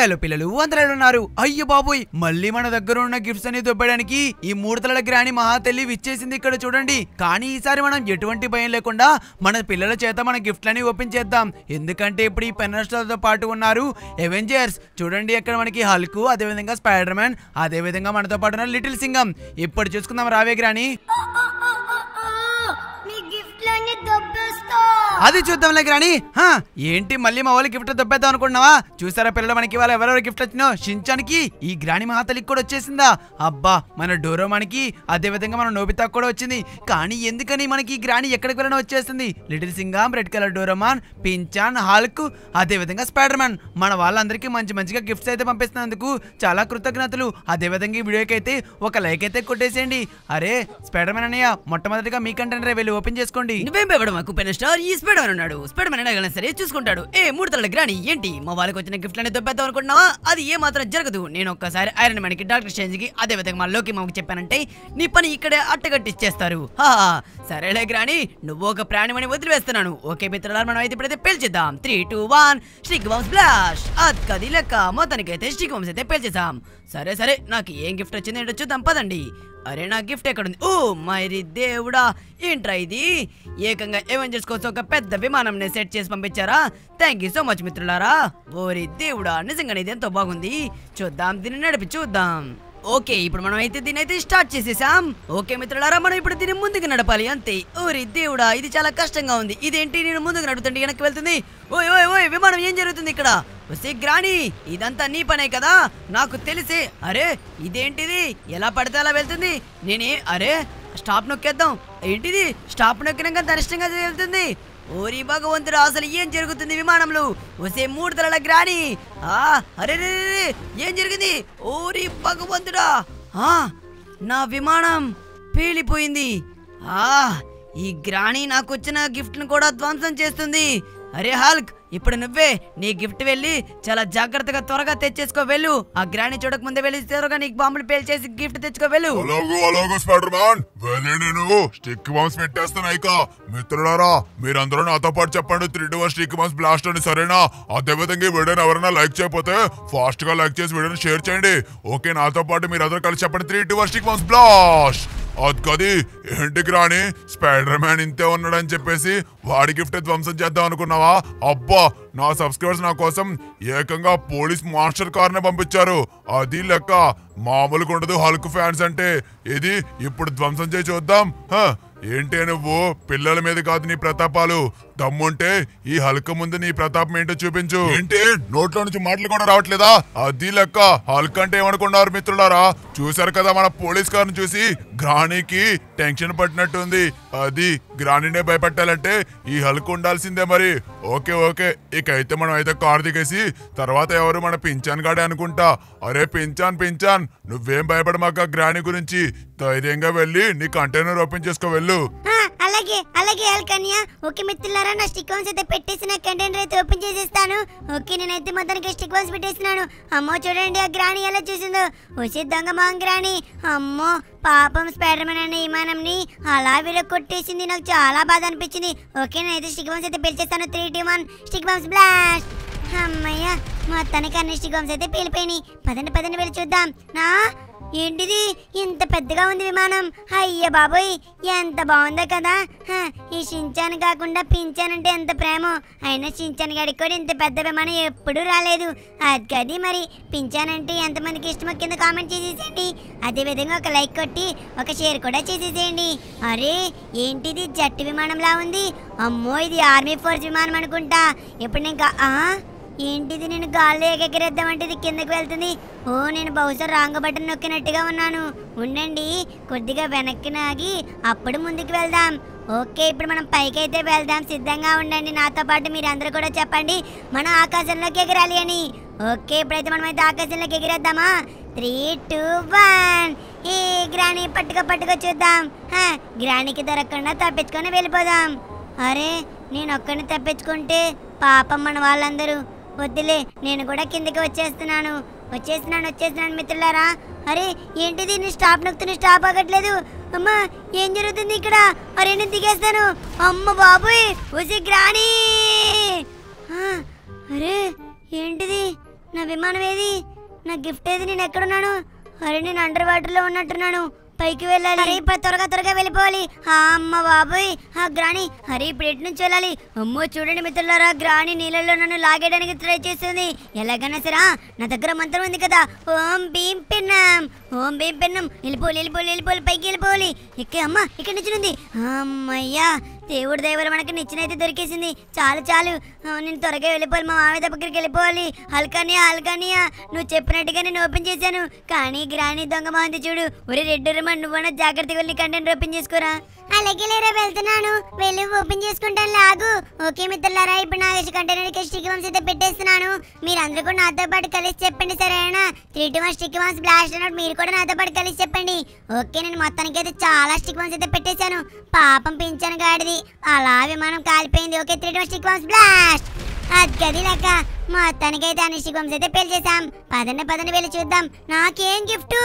Hello పిల్లలు అందరూ ఎలా ఉన్నారు అయ్యో బాబోయ్ మళ్ళీ మన దగ్గర ఉన్న గిఫ్ట్స్ అని దొబ్బడానికి ఈ మూడు తలల గ్రాని మహాతల్లి విచ్చేసింది ఇక్కడ చూడండి కానీ ఈసారి మనం ఎటువంటి భయం లేకుండా మన పిల్లల చేత మన గిఫ్ట్లని ఓపెన్ చేద్దాం ఎందుకంటే ఇప్పుడు ఈ పెన్నర్స్తో పాటు ఉన్నారు ఎవెంజర్స్ చూడండి ఇక్కడ మనకి హల్క్ అదేవిధంగా స్పైడర్ మ్యాన్ అదేవిధంగా మనతో పాటు ఉన్న లిటిల్ సింగం ఇప్పుడు చూసుకుందాం రావే గ్రాని నీ గిఫ్ట్లన్నీ దొబ్బేస్తా అది చూద్దాంలే గ్రాని హా, ఏంటి మళ్ళీ మా వాళ్ళకి గిఫ్ట్ దొబ్బేద్దాం అనుకున్నావా చూసారా పిల్లలు మనకి ఇవాళ ఎవరెవరు గిఫ్ట్ వచ్చినో షించానికి ఈ గ్రాని మహాతలికి కూడా వచ్చేసిందా అబ్బా మన డోరోమానికి అదే విధంగా మన నోబితా కూడా వచ్చింది కానీ ఎందుకని మనకి ఈ గ్రాని ఎక్కడికి వెళ్ళినా వచ్చేస్తుంది little Singham red colour Doraemon పించాన్ హాల్క్ అదే విధంగా స్పైడర్ మ్యాన్ మన వాళ్ళందరికీ మంచి మంచిగా గిఫ్ట్స్ అయితే పంపిస్తున్నందుకు చాలా కృతజ్ఞతలు అదే విధంగా ఈ వీడియోకి అయితే ఒక లైక్ అయితే కొట్టేసేయండి అరే స్పైడర్ మ్యాన్ అన్నయ్య మొట్టమొదటిగా మీకంటే వెళ్ళి ఓపెన్ చేసుకోండి నువ్వేం భయపడ మాకు పెన్ స్టార్ ఈ స్పైడర్ మ్యాన్ ఉన్నాడు స్పైడర్ మ్యాన్ ఎలాగైనా సరే చూసుకుంటాడు ఏ మూడు తలల గ్రాని ఏంటి మా వాళ్ళకి వచ్చిన గిఫ్ట్ అనేది దొబ్బేద్దాం అనుకుంటున్నావా అది ఏ మాత్రం జరగదు నేను ఒక్కసారి ఐరన్ మ్యాన్ కి డాక్టర్ స్ట్రేంజ్ కి అదే విధంగా మా లోకి మాకు చెప్పానంటే నీ పని ఇక్కడే అట్టగట్టిచ్చేస్తారు హా సరేలే గ్రాని నువ్వు ఒక ప్రాణిమని వదిలివేస్తున్నాను ఓకే మిత్రులారా మనం అయితే ఇప్పుడైతే పేల్చేద్దాం three two one stick bombs blast అది లెక్క మొత్తానికైతే స్టిక్ బాంబ్స్ అయితే పేల్చేసాం సరే సరే నాకు ఏం గిఫ్ట్ వచ్చింది ఏంటో చూద్దాం పదండి అరే నా గిఫ్ట్ ఎక్కడుంది ఓ మరి దేవుడా ఏంట్రా ఇది ఏకంగా ఎవెంజర్స్ కోసం ఒక పెద్ద విమానం సెట్ చేసి పంపించారా థ్యాంక్ యూ సో మచ్ మిత్రులారా ఓరి దేవుడా నిజంగానే ఇది ఎంతో బాగుంది చూద్దాం దీన్ని నడిపి చూద్దాం ఓకే ఇప్పుడు మనం అయితే దీని అయితే స్టార్ట్ చేసేసాం ఓకే మిత్రులారా మనం ఇప్పుడు దీన్ని ముందుకు నడపాలి అంతే ఓరి దేవుడా ఇది చాలా కష్టంగా ఉంది ఇదేంటి నేను ముందుకు నడుపుతుంటే వెనక్కి వెళ్తుంది ఓయ్ ఓయ్ ఓయ్ విమానం ఏం జరుగుతుంది ఇక్కడ వస్తే గ్రాని ఇదంతా నీ పనే కదా నాకు తెలిసే అరే ఇదేంటిది ఎలా పడితే అలా వెళ్తుంది నేనే అరే స్టాప్ నొక్కేద్దాం ఏంటిది స్టాప్ నొక్కినాక దాని ఇష్టంగా వెళ్తుంది ఓరి భగవంతుడు అసలు ఏం జరుగుతుంది విమానంలో వసే మూడు తలల గ్రాని ఆ అరే రే, రే, రే, ఏం జరిగింది ఓరి భగవంతుడా ఆ నా విమానం పేలిపోయింది ఆ ఈ గ్రాణి నాకు వచ్చిన గిఫ్ట్ ను కూడా ధ్వంసం చేస్తుంది అరే హాల్క్ ఇప్పుడు నువ్వే నీ గిఫ్ట్ వెళ్ళి చాలా జాగ్రత్తగా త్వరగా తెచ్చేసుకో వెళ్ళు ఆ గ్రాణి చూడక ముందే వెళ్ళి త్వరగా నీకు బాంబులు పేల్చేసి గిఫ్ట్ తెచ్చుకో వెళ్ళు అలాగో అలాగో స్పైడర్ మ్యాన్ వెళ్ళి నేను స్టిక్ బాంబ్స్ పెట్టేస్తాను ఇక మిత్రులారా మీరందరూ నాతో పాటు చెప్పండి three two one stick bombs blast అని సరేనా అదే విధంగా ఈ వీడియోని ఎవరైనా లైక్ చేయకపోతే ఫాస్ట్ గా లైక్ చేసి వీడియోని షేర్ చేయండి ఓకే నాతో పాటు మీరు అందరూ కలిసి చెప్పండి three two one stick bombs blast అది కది ఏంటికి రాని స్పైడర్ మ్యాన్ ఇంతే ఉన్నాడని చెప్పేసి వాడి గిఫ్ట్ ధ్వంసం చేద్దాం అనుకున్నావా అబ్బా నా సబ్స్క్రైబర్స్ నా కోసం ఏకంగా పోలీస్ మాస్టర్ కార్నే పంపించారు అది లెక్క మామూలుగా ఉండదు హల్క్ ఫ్యాన్స్ అంటే ఇది ఇప్పుడు ధ్వంసం చేసి చూద్దాం హ, ఏంటి నువ్వు పిల్లల మీద కాదు నీ ప్రతాపాలు దమ్ముంటే ఈ హల్క్ ముందు నీ ప్రతాపం ఏంటో చూపించు ఏంటి నోట్లో నుంచి మాటలు కూడా రావట్లేదా అది లెక్క హల్క్ అంటే ఏమనుకున్నారు మిత్రులారా చూశారు కదా మన పోలీస్ కార్ని చూసి గ్రాణికి టెన్షన్ పట్టినట్టుంది అది గ్రాణినే భయపెట్టాలంటే ఈ హల్క్ ఉండాల్సిందే మరి ఓకే ఓకే ఇక అయితే మనం అయితే కార్ దిగేసి తర్వాత ఎవరు మన పించాన్ గాడే అనుకుంటా అరే పించాన్ పించాన్ నువ్వేం భయపడమాక గ్రాణి గురించి ధైర్యంగా వెళ్ళి నీ కంటైనర్ ఓపెన్ చేసుకో వెళ్ళు ఆ, అలాగే అలాగే అల్కన్యా ఓకే మిత్రులారా నా స్టిక్ బాంబ్స్ అయితే పెట్టేసి నా కంటైనర్ అయితే ఓపెన్ చేసేస్తాను ఓకే నేనైతే మొత్తానికి స్టిక్ బాంబ్స్ పెట్టేస్తున్నాను అమ్మో చూడండి ఆ గ్రాని ఎలా చూసిందో వచ్చే దొంగ మొహం గ్రాని అమ్మో పాపం స్పైడర్ మ్యాన్ అనే విమానంని అలా వీళ్ళ కొట్టేసింది నాకు చాలా బాధ అనిపించింది ఓకే నేనైతే స్టిక్ బాంబ్స్ అయితే పెంచేస్తాను three two one stick bombs blast అమ్మయ్య మొత్తానికి అన్ని స్టిక్ బాంబ్స్ అయితే పేలిపోయినాయి పదండి పదండి వెళ్ళి చూద్దాం నా ఏంటిది ఇంత పెద్దగా ఉంది విమానం అయ్య బాబోయ్ ఎంత బాగుందో కదా హ, ఈ షించాన్ కాకుండా పించాన్ అంటే ఎంత ప్రేమ అయినా షించాన్ గడికి కూడా ఇంత పెద్ద విమానం ఎప్పుడూ రాలేదు అది కది మరి పించాన్ అంటే ఎంతమందికి ఇష్టమో కింద కామెంట్ చేసేసేయండి అదే విధంగా ఒక లైక్ కొట్టి ఒక షేర్ కూడా చేసేసేయండి అరే ఏంటిది జట్టు విమానంలా ఉంది అమ్మో ఇది ఆర్మీ ఫోర్స్ విమానం అనుకుంటా ఇప్పుడు నేను గా- ఆ ఏంటిది నేను గాల్లో ఎగెగిరేద్దామంటే ఇది కిందకి వెళ్తుంది ఓ నేను బహుశా రాంగ్ బటన్ నొక్కినట్టుగా ఉన్నాను ఉండండి కొద్దిగా వెనక్కి నాగి అప్పుడు ముందుకు వెళ్దాం ఓకే ఇప్పుడు మనం పైకి అయితే వెళ్దాం సిద్ధంగా ఉండండి నాతో పాటు మీరు అందరూ కూడా చెప్పండి మనం ఆకాశంలోకి ఎగరాలి అని ఓకే ఇప్పుడైతే మనం అయితే ఆకాశంలోకి ఎగిరేద్దామా త్రీ టూ వన్ ఈ గ్రాని పట్టుక పట్టుక చూద్దాం హ, గ్రానికి దొరకకుండా తప్పించుకొని వెళ్ళిపోదాం అరే నేను ఒక్కడిని తప్పించుకుంటే పాపం మన వాళ్ళందరూ వద్దులే నేను కూడా కిందకి వచ్చేస్తున్నాను వచ్చేస్తున్నాను వచ్చేస్తున్నాను మిత్రులారా అరే ఏంటిది నేను స్టాప్ నొక్కుతున్న స్టాప్ ఆగట్లేదు అమ్మా ఏం జరుగుతుంది ఇక్కడ అరే నేను దిగేస్తాను అమ్మ బాబోయ్ వచ్చి గ్రాని ఆ, అరే ఏంటిది నా విమానం ఏది నా గిఫ్ట్ ఏది నేను ఎక్కడున్నాను అరే నేను అండర్ వాటర్ లో ఉన్నట్టున్నాను పైకి వెళ్ళాలి అరే ఇప్పుడు త్వరగా త్వరగా వెళ్ళిపోవాలి ఆ అమ్మ బాబోయ్ ఆ గ్రాణి అరే ఇప్పుడు ఎటు నుంచి వెళ్ళాలి అమ్మో చూడండి మిత్రులారా గ్రాణి నీళ్ళలో నన్ను లాగేయడానికి ట్రై చేస్తుంది ఎలాగైనా సరే ఆ, నా దగ్గర మంత్రం ఉంది కదా ఓం భీం పిన్నం ఓం భీం పిన్నం వెళ్ళిపోవాలి వెళ్ళిపోవాలి వెళ్ళిపోవాలి పైకి వెళ్ళిపోవాలి ఇక్కడ అమ్మ ఇక్కడ నుంచి ఉంది అమ్మయ్యా దేవుడి దయవల్ల మనకి నిచ్చినైతే దొరికేసింది చాలు చాలు ఆ, నేను త్వరగా వెళ్ళిపోవాలి మా మామయ్య దగ్గరికి వెళ్ళిపోవాలి హల్కానియా హల్కానియా నువ్వు చెప్పినట్టుగా నేను ఓపెన్ చేశాను కానీ గ్రాని దొంగ మహంతి చూడు ఒరే రెడ్డు రమన్ నువ్వన్నా జాగ్రత్తగా వెళ్ళి కంటెంట్ ఓపెన్ చేసుకోరా అలాగే లేరా వెళ్తున్నాను వెళ్ళి ఓపెన్ చేసుకుంటాను లాగు ఓకే మిత్రులారా ఇప్పుడు నా కంటైనర్కి స్టిక్ వామ్స్ అయితే పెట్టేస్తున్నాను మీరు అందరూ కూడా నాతో పాటు కలిసి చెప్పండి సరేనా three two one stick bombs blast అన్నట్టు మీరు కూడా నాతో పాటు కలిసి చెప్పండి ఓకే నేను మొత్తానికి అయితే చాలా స్టిక్ వామ్స్ అయితే పెట్టేశాను పాపం పెంచాను గాడిది అలా విమానం కాలిపోయింది okay three two one stick bombs blast అది గది లెక్క మొత్తానికైతే అన్ని స్టిక్ వామ్స్ అయితే పెళ్చేసాం పదండి పదండి వెళ్ళి చూద్దాం నాకేం గిఫ్ట్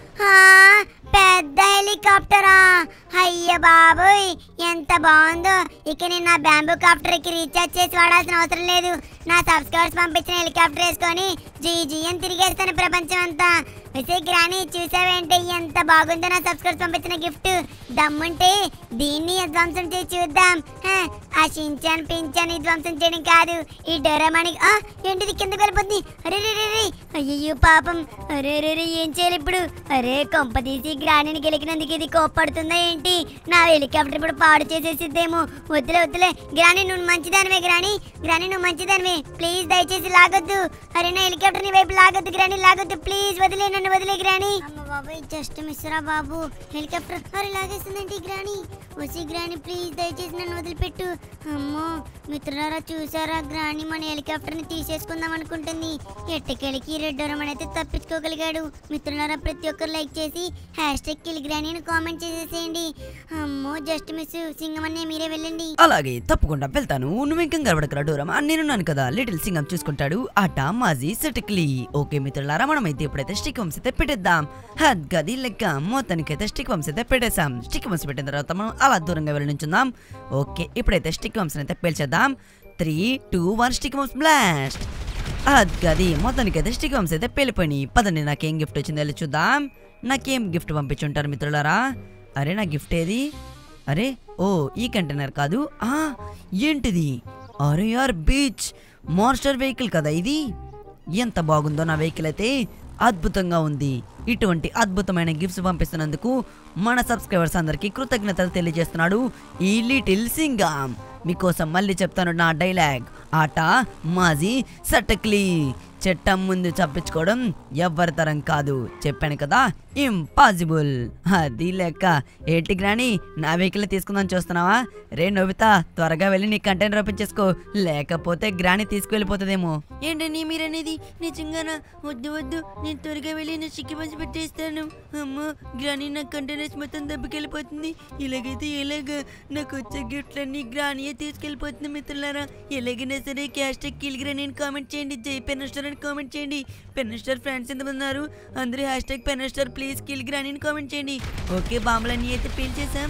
పెద్ద హెలికాప్టరా అయ్య బాబోయ్ ఎంత బాగుందో ఇక నేను నా బ్యాంబూ కాప్టర్ కి రీఛార్జ్ చేసి వాడాల్సిన అవసరం లేదు నా సబ్స్క్రైబర్స్ పంపించిన హెలికాప్టర్ వేసుకొని జీ జీ అని తిరిగేస్తాను ప్రపంచం అంతా విసే గ్రాని చూసావేంటి ఎంత బాగుందో నా సబ్స్క్రైబర్స్ పంపించిన గిఫ్ట్ దమ్ముంటే దీన్ని ధ్వంసం చేసి చూద్దాం హ, ఆ షించాన్ పించాన్ ఈ ధ్వంసం చేయడం కాదు ఈ డొరమాని ఆ, ఏంటిది కిందకి వెళ్ళిపోతుంది అరే రే రే రే అయ్యో పాపం అరే రే రే ఏం చేయాలి ఇప్పుడు అరే కొంప తీసి గ్రాణిని గెలికినందుకు ఇది కోప్పడుతుందా ఏంటి నా హెలికాప్టర్ ఇప్పుడు పాడు చేసేసిద్దేమో వద్దులే వద్దులే గ్రాణి నువ్వు మంచిదానివే గ్రాణి గ్రాణి నువ్వు మంచిదానివే ప్లీజ్ దయచేసి లాగొద్దు అరే నా హెలికాప్టర్ నీ వైపు లాగొద్దు గ్రాణి లాగొద్దు ప్లీజ్ వదిలే నన్ను వదిలే గ్రాణి అమ్మ బాబాయ్ జస్ట్ మిస్రా బాబు హెలికాప్టర్ అరే లాగేస్తుందండి గ్రాణి వచ్చి గ్రాణి ప్లీజ్ దయచేసి నన్ను వదిలిపెట్టు అమ్మో మిత్రులారా చూసారా గ్రాణి మన హెలికాప్టర్ ని తీసేసుకుందాం అనుకుంటుంది ఎట్టకెళ్ళకి రెడ్డోరమని అయితే తప్పించుకోగలిగాడు మిత్రులారా ప్రతి ఒక్కరు లైక్ చేసి హ్యాష్ ట్యాగ్ కిలిగ్రాని అని కామెంట్ చేసేసేయండి అమ్మో జస్ట్ మిస్ సింగం అనే మీరే వెళ్ళండి అలాగే తప్పకుండా వెళ్తాను నువ్వు ఇంకా గడవడకరా డోరం నేనున్నాను కదా లిటిల్ సింగం చూసుకుంటాడు ఆట మాజీ సెటిక్లీ ఓకే మిత్రులారా మనం అయితే ఇప్పుడైతే స్టిక్ వంశ అయితే పెట్టేద్దాం హద్ గది లెక్క మొత్తానికైతే స్టిక్ వంశ అయితే పెట్టేసాం స్టిక్ వంశ పెట్టిన తర్వాత మనం అలా దూరంగా వెళ్ళి నుంచుందాం ఓకే ఇప్పుడైతే స్టిక్ వంశం అయితే పేల్చేద్దాం త్రీ టూ వన్ స్టిక్ వంశ బ్లాస్ట్ అది గది మొత్తానికైతే స్టిక్ వంశ అయితే పేలిపోయినాయి పదండి నాకేం గిఫ్ట్ వచ్చిందో వెళ్ళి చూద్దాం నాకేం గిఫ్ట్ పంపించుంటారు మిత్రులారా అరే నా గిఫ్ట్ ఏది అరే ఓ ఈ కంటైనర్ కాదు ఆ ఏంటిది అరే యార్ బీచ్ మాన్స్టర్ వెహికల్ కదా ఇది ఎంత బాగుందో నా వెహికల్ అయితే అద్భుతంగా ఉంది ఇటువంటి అద్భుతమైన గిఫ్ట్స్ పంపిస్తున్నందుకు మన సబ్స్క్రైబర్స్ అందరికీ కృతజ్ఞతలు తెలియజేస్తున్నాడు ఈ లిటిల్ సింగం మీకోసం మళ్ళీ చెప్తాను నా డైలాగ్ ఆట మాజీ సటక్లీ చట్టం ముందు చప్పించుకోవడం ఎవ్వరి తరం కాదు చెప్పాను కదా ఇంపాసిబుల్ అది లెక్క ఏంటి గ్రాని నా వెహికల్ తీసుకుందాం చూస్తున్నావా రే నొబితా త్వరగా వెళ్ళి నీ కంటైనర్ ఓపెన్ చేసుకో లేకపోతే గ్రాని తీసుకువెళ్ళిపోతుందేమో ఏంటని మీరనేది నిజంగానా వద్దు వద్దు నేను త్వరగా వెళ్ళి నా చిక్కి పంచి పెట్టేస్తాను అమ్మో గ్రాని నా కంటైనర్స్ మొత్తం దెబ్బకెళ్ళిపోతుంది ఇలాగైతే ఎలాగ నాకు వచ్చే గిఫ్ట్లన్నీ గ్రానియే తీసుకెళ్ళిపోతుంది మిత్రులారా ఎలాగైనా సరే క్యాష్ టెక్ కిలిగ్రా నేను కామెంట్ చేయండి జై పెన్నస్టర్ అని కామెంట్ చేయండి పెన్నస్టర్ ఫ్రెండ్స్ ఎంతమంది ఉన్నారు అందరూ హ్యాష్ ట్యాగ్ పెన్నస్టర్ ప్లీజ్ కిలిగ్రా అని కామెంట్ చేయండి ఓకే బాంబులన్నీ అయితే పీల్చేసాం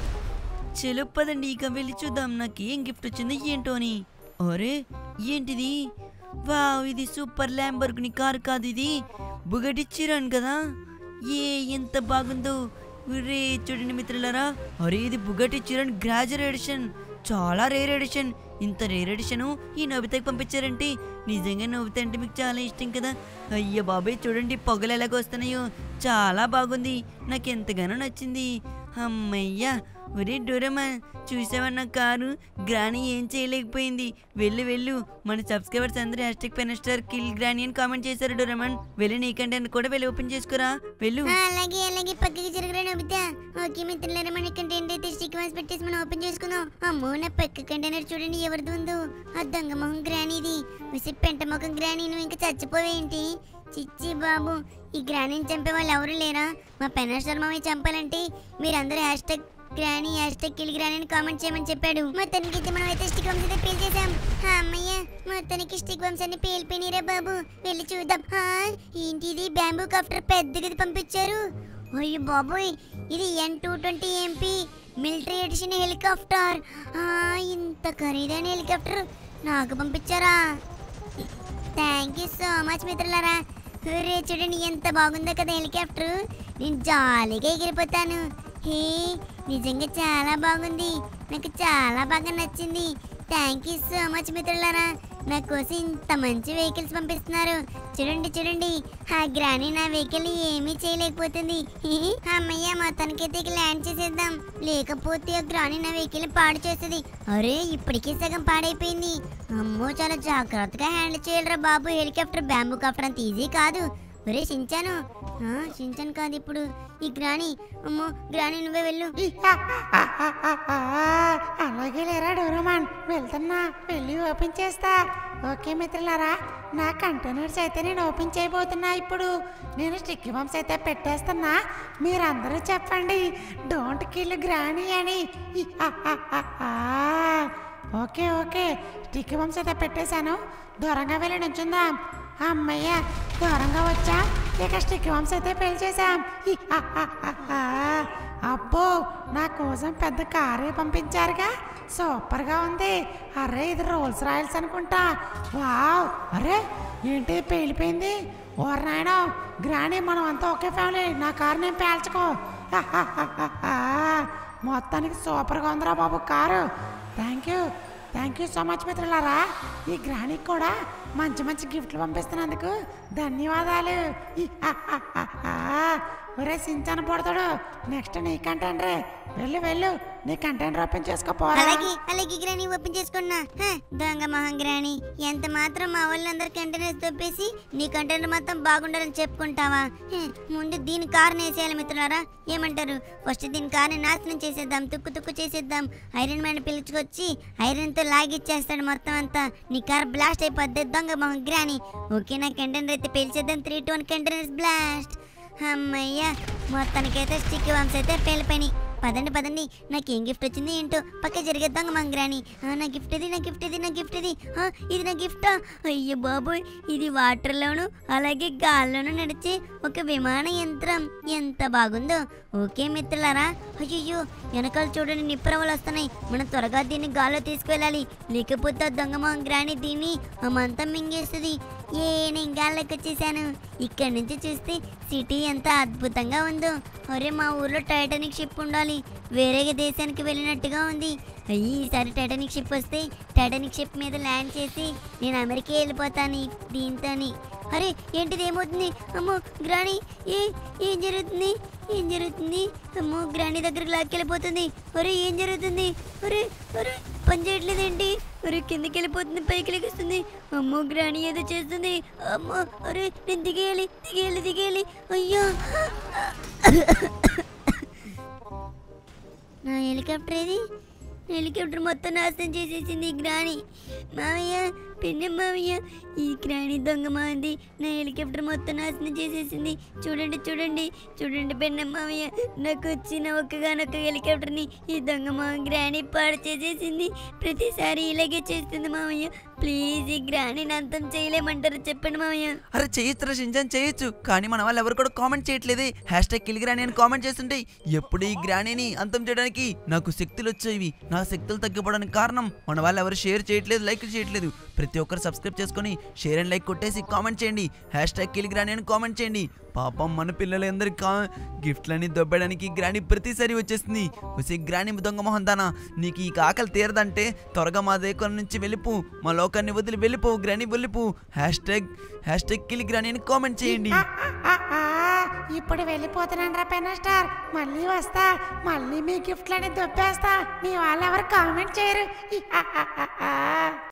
చలో పదండి ఇక వెళ్ళి చూద్దాం నాకు ఏం గిఫ్ట్ వచ్చిందో ఏంటో అని అరే ఏంటిది వావ్ ఇది సూపర్ ల్యాంబర్గ్ని కారు కాదు ఇది బుగటి చిరాన్ కదా ఏ ఎంత బాగుందో రే చూడండి మిత్రులారా అరే ఇది బుగటి చిరాన్ గ్రాజర్ ఎడిషన్ చాలా రేర్ ఎడిషన్ ఇంత రేర్ ఎడిషన్ ఈ నవ్వుతాకి పంపించారంటే నిజంగా నవ్వుతా అంటే మీకు చాలా ఇష్టం కదా అయ్య బాబాయ్ చూడండి పొగలు ఎలాగ వస్తున్నాయో చాలా బాగుంది నాకు ఎంతగానో నచ్చింది అమ్మయ్యా ఒరే డోరమా చూసావా నా కారు గ్రాని ఏం చేయలేకపోయింది వెళ్ళు వెళ్ళు మన సబ్స్క్రైబర్స్ అందరూ హ్యాష్ ట్యాగ్ పెనస్టర్ కిల్ గ్రాని అని కామెంట్ చేశారు డోరమన్ వెళ్ళి నీకంటే కూడా వెళ్ళి ఓపెన్ చేసుకురా వెళ్ళు ఆ, అలాగే అలాగే పక్కకి జరగరా నవ్వుతా ఓకే మిత్రులారా మన కంటెంట్ అయితే స్టిక్ వాన్స్ పెట్టేసి మనం ఓపెన్ చేసుకుందాం అమ్మో నా పక్క కంటైనర్ చూడండి ఎవరిది ఉందో ఆ దొంగ మొహం గ్రానీది విసి పెంట మొఖం గ్రానీ నువ్వు ఇంకా చచ్చిపోవేంటి చిచ్చి బాబు ఈ గ్రానీని చంపే వాళ్ళు ఎవరు లేరా మా పెనాస్టర్ మామయ్య చంపాలంటే మీరందరూ hash tag granny hash tag kill granny అని కామెంట్ చేయమని చెప్పాడు మొత్తానికి అయితే మనం అయితే స్టిక్ వంశ అయితే పేల్ చేసాం ఆ, అమ్మయ్య మొత్తానికి స్టిక్ వంశాన్ని పేలిపోయినరా బాబు వెళ్ళి చూద్దాం ఆ, ఏంటిది బ్యాంబూ కాప్టర్ పెద్దది పంపించారు అయ్యో బాబోయ్ ఇది N two twenty MP military edition helicopter ఆ, ఇంత ఖరీదైన హెలికాప్టర్ నాకు పంపించారా థ్యాంక్ యూ సో మచ్ మిత్రులారా రే చూడండి ఎంత బాగుందో కదా హెలికాప్టర్ నేను జాలీగా ఎగిరిపోతాను హే నిజంగా చాలా బాగుంది నాకు చాలా బాగా నచ్చింది థ్యాంక్ యూ సో మచ్ మిత్రులారా నా కోసం ఇంత మంచి వెహికల్స్ పంపిస్తున్నారు చూడండి చూడండి ఆ గ్రాని నా వెహికల్ ఏమీ చేయలేకపోతుంది అమ్మయ్య మొత్తానికైతే ఇక ల్యాండ్ చేసేద్దాం లేకపోతే ఆ గ్రాని నా వెహికల్ పాడు చేస్తుంది అరే ఇప్పటికే సగం పాడైపోయింది అమ్మో చాలా జాగ్రత్తగా హ్యాండిల్ చేయాలరా బాబు హెలికాప్టర్ బ్యాంబూ కాప్టర్ అంత ఈజీ కాదు ఒరే సించాను ఆ, సించాను కాదు ఇప్పుడు ఈ గ్రాని అమ్మో గ్రాని నువ్వే వెళ్ళు అలాగే లేరా డోరమాన్ వెళ్తున్నా వెళ్ళి ఓపెన్ చేస్తా ఓకే మిత్రులారా నా కంటైనర్స్ అయితే నేను ఓపెన్ చేయబోతున్నా ఇప్పుడు నేను స్టిక్కీ బంప్స్ అయితే పెట్టేస్తున్నా మీరందరూ చెప్పండి డోంట్ కిల్ గ్రాని అని ఈ ఆ ఆ ఆ ఆ. ఓకే ఓకే స్టిక్కీ బంప్స్ అయితే పెట్టేశాను దూరంగా వెళ్ళి నుంచుందాం అమ్మయ్య దూరంగా వచ్చా ఇక స్టిక్కీ బంప్స్ అయితే పేల్చేశాం ఈ ఆ ఆ ఆ ఆ. అబ్బో నా కోసం పెద్ద కారే పంపించారుగా సూపర్గా ఉంది అరే ఇది రోల్స్ రాయల్స్ అనుకుంటా వావ్ అరే ఏంటి పేలిపోయింది ఓర్ నాయన గ్రాని మనం అంతా ఒకే ఫ్యామిలీ నా కారు నేను పేల్చుకో మొత్తానికి సూపర్గా ఉందిరా బాబు car thank you thank you so much మిత్రులారా ఈ గ్రానికి కూడా మంచి మంచి గిఫ్ట్లు పంపిస్తున్నందుకు ధన్యవాదాలు ఈ హా హా హా హా. ఒరే సించాన పడతాడు నెక్స్ట్ నీ కంటెంట్ వెళ్ళు వెళ్ళు నీ కంటెంట్ ఓపెన్ చేసుకోపోరా అలాగే అలాగే గ్రాని ఓపెన్ చేసుకున్నా హ, దొంగ మొహం గ్రాని ఎంత మాత్రం మా వాళ్ళందరూ కంటైనర్స్ దొబ్బేసి నీ కంటైనర్ మొత్తం బాగుండాలని చెప్పుకుంటావా హ, ముందు దీని కారుని వేసేయాలి మిత్రులారా ఏమంటారు ఫస్ట్ దీని కార్ని నాశనం చేసేద్దాం తుక్కు తుక్కు చేసేద్దాం ఐరన్ మ్యాన్ పిలుచుకొచ్చి ఐరన్ తో లాగిచ్చేస్తాడు మొత్తం అంతా నీ కార్ బ్లాస్ట్ అయిపోద్ది దొంగ మొహం గ్రాని ఓకే నా కంటైనర్ అయితే పేల్చేద్దాం three two one containers blast అమ్మయ్య మొత్తానికైతే స్టిక్ వామ్స్ అయితే పేలిపోయినాయి పదండి పదండి నాకేం గిఫ్ట్ వచ్చింది ఏంటో పక్క జరిగేద్దాం మంగ్రాని ఆ, నా గిఫ్ట్ ఇది నా గిఫ్ట్ ఇది నా గిఫ్ట్ ఇది ఆ, ఇది నా గిఫ్టా అయ్యో బాబోయ్ ఇది వాటర్లోను అలాగే గాల్లోనూ నడిచే ఒక విమాన యంత్రం ఎంత బాగుందో ఓకే మిత్రులారా అయ్యో వెనకాల చూడండి నిప్పురవలు వస్తున్నాయి మనం త్వరగా దీన్ని గాల్లో తీసుకువెళ్ళాలి లేకపోతే ఆ దొంగ మంగ్రాని దీన్ని ఆ మంతం మింగేస్తుంది ఏ నేను గాల్లోకి వచ్చేసాను ఇక్కడి నుంచి చూస్తే సిటీ ఎంత అద్భుతంగా ఉందో ఒరే మా ఊర్లో టైటానిక్ షిప్ ఉండాలి వేరే దేశానికి వెళ్ళినట్టుగా ఉంది అయ్యి ఈసారి టైటానిక్ షిప్ వస్తే టైటానిక్ షిప్ మీద ల్యాండ్ చేసి నేను అమెరికా వెళ్ళిపోతాను దీంతోని అరే ఏంటిది ఏమవుతుంది అమ్మో గ్రాణి ఏ ఏం జరుగుతుంది ఏం జరుగుతుంది అమ్మో గ్రాణి దగ్గరికి లాక్కెళ్ళిపోతుంది ఒరే ఏం జరుగుతుంది ఒరే ఒరే పని చేయట్లేదు ఏంటి ఒరే కిందకి వెళ్ళిపోతుంది పైకి లెగిస్తుంది అమ్మో గ్రాణి ఏదో చేస్తుంది అమ్మో ఒరే నేను దిగేయాలి దిగేయాలి దిగేయాలి అయ్యో నా హెలికాప్టర్ ఏది హెలికాప్టర్ మొత్తం నాశనం చేసేసింది ఈ గ్రాని మావయ్య పిన్ని మావయ్య ఈ గ్రాని దొంగ మాంది నా హెలికాప్టర్ మొత్తం నాశనం చేసేసింది చూడండి చూడండి చూడండి పెన్న మావయ్య నాకు వచ్చిన ఒక్కగానొక్క హెలికాప్టర్ని ఈ దొంగ మా గ్రాని పాడు చేసేసింది ప్రతిసారి ఇలాగే చేస్తుంది మావయ్య ప్లీజ్ ఈ గ్రానీని అంతం చేయలేమంటారు చెప్పండి మావయ్య అరే చేయొచ్చు షింజాన్ చేయొచ్చు కానీ మన వాళ్ళు ఎవరు కూడా కామెంట్ చేయట్లేదే హ్యాష్ ట్యాగ్ కిలిగ్రాని అని కామెంట్ చేస్తుంటే ఎప్పుడు ఈ గ్రానీని అంతం చేయడానికి నాకు శక్తులు వచ్చేవి నా శక్తులు తగ్గిపోవడానికి కారణం మన వాళ్ళు ఎవరు షేర్ చేయట్లేదు లైక్ చేయట్లేదు ప్రతి ఒక్కరు సబ్స్క్రైబ్ చేసుకొని షేర్ అండ్ లైక్ కొట్టేసి కామెంట్ చేయండి హ్యాష్ ట్యాగ్ కిలిగ్రాని అని కామెంట్ చేయండి పాపం మన పిల్లలందరి కా గిఫ్ట్లని దొబ్బడానికి గ్రాని ప్రతిసారి వచ్చేస్తుంది వచ్చే గ్రాని దొంగ మొహం దానా నీకు ఈ ఆకలి తీరదంటే త్వరగా మా దగ్గర నుంచి వెళ్ళిపో మా లోకాన్ని వదిలి వెళ్ళిపో గ్రాని వెళ్ళిపో hash tag hash tag kill granny అని కామెంట్ చేయండి ఆ, ఆ, ఆ, ఇప్పుడు వెళ్ళిపోతున్నాను రా పెన్ స్టార్ మళ్ళీ వస్తా మళ్ళీ మీ గిఫ్ట్లని దొబ్బేస్తా మీ వాళ్ళు ఎవరు కామెంట్ చేయరు ఈ, ఆ, ఆ, ఆ, ఆ.